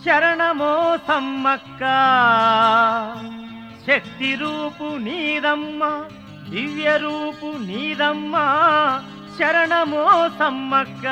శరణమో సమ్మక్క శక్తి రూపు నీదమ్మ దివ్య రూపు నీదమ్మ శరణమో సమ్మక్క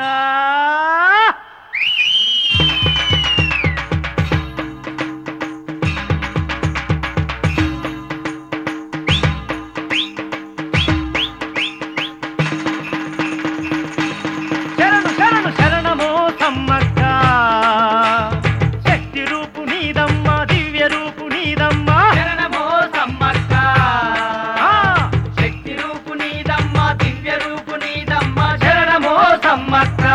శరణు శరణు శరణమో సమ్మక్క శక్తి రూపు నీదమ్మ దివ్య రూపు నీదమ్మ శరణమో సమ్మక్క ఆ! శక్తి రూపు నీదమ్మ దివ్య రూపు నీదమ్మ శరణమో సమ్మక్క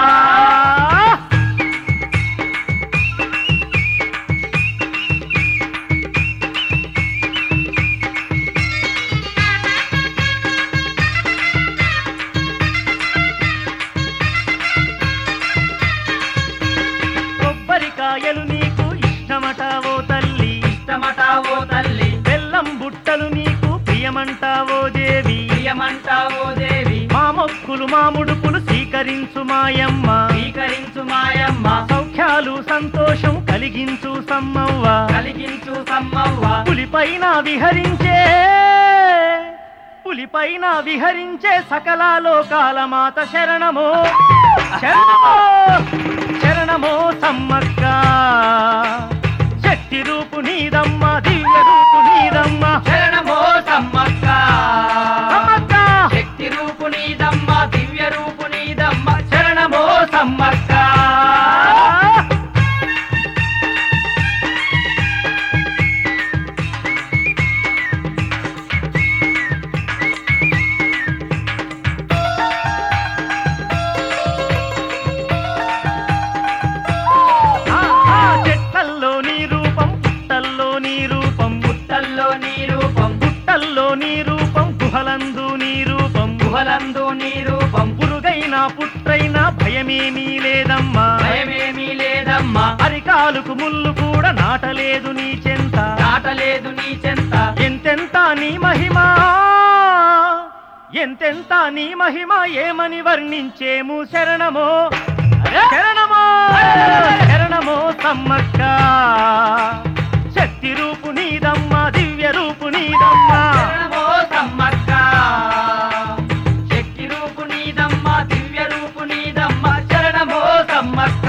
కొబ్బరికాయలు నీకు ఇష్టమటావో తల్లి ఇష్టమటావో తల్లి బెల్లం బుట్టలు నీకు ప్రియమంటావో దేవి ప్రియమంటావో దేవి మా మొక్కులు మా ముడుపులు స్వీకరించు మాయమ్మ స్వీకరించు మాయమ్మ సౌఖ్యాలు సంతోషం కలిగించు సమ్మవ్వ కలిగించు సమ్మవ్వ పులిపైన విహరించే పులిపైన విహరించే సకల లోకాల మాత శరణమో శరణమో శరణమో సమ్మక్క శక్తి రూపు నీదమ్మ దివ్య రూపు నీదమ్మ శరణమో సమ్మక్క సమ్మక్క శక్తి రూపు నీదమ్మ దివ్య రూపు నీదమ్మ శరణమో సమ్మక్క ఆ, ఆ, చెట్లల్లో నీ రూపం పుట్టల్లో నీ రూపం పుట్టల్లో నీ రూపం పుట్టల్లో నీ రూపం గుహలందు నీ రూపం గుహలందు నీ రూపం పురుగైన పుట్రైనా భయమేమీ లేదమ్మా భయమేమీ లేదమ్మా అరికాలుకు ముళ్ళు కూడా నాటలేదు నీ చెంత దాటలేదు నీ చెంత ఎంతెంత నీ మహిమ ఎంతెంత నీ మహిమ ఏమని వర్ణించేము శరణమో శరణమో శరణమో సమ్మక్క శక్తి రూపు నీదమ్మ దివ్య రూపు నీదమ్మ శరణమో సమ్మక్క శక్తి రూపు నీదమ్మ దివ్య రూపు నీదమ్మ శరణమో సమ్మక్క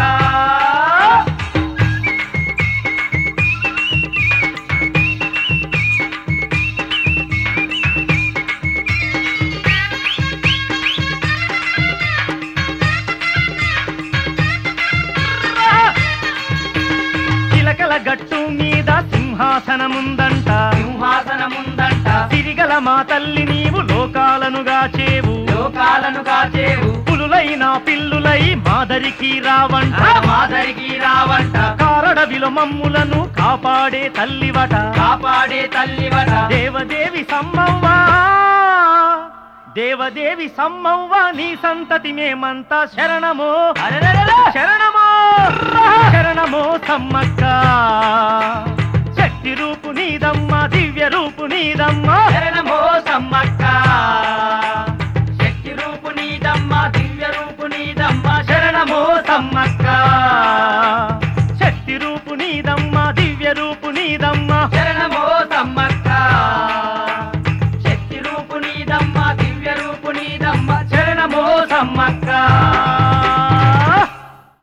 చిలకల గట్టు మీద సింహాసనముందంట సింహాసనముందంట సిరిగల మా తల్లి నీవు లోకాలను గాచేవు లోకాలను కాచేవు పులులైన పిల్లులై మాదరికి రావంట మాదరికి రావంట కారడవిలో మమ్ములను కాపాడే తల్లివట కాపాడే తల్లివట దేవదేవి సమ్మవ్వా దేవదేవి సమ్మవ్వ నీ సంతతి మేమంతా శరణమో శరణమో శరణమో సమ్మక్క శక్తి రూపు నీదమ్మ దివ్య రూపు నీదమ్మ శరణమో సమ్మక్క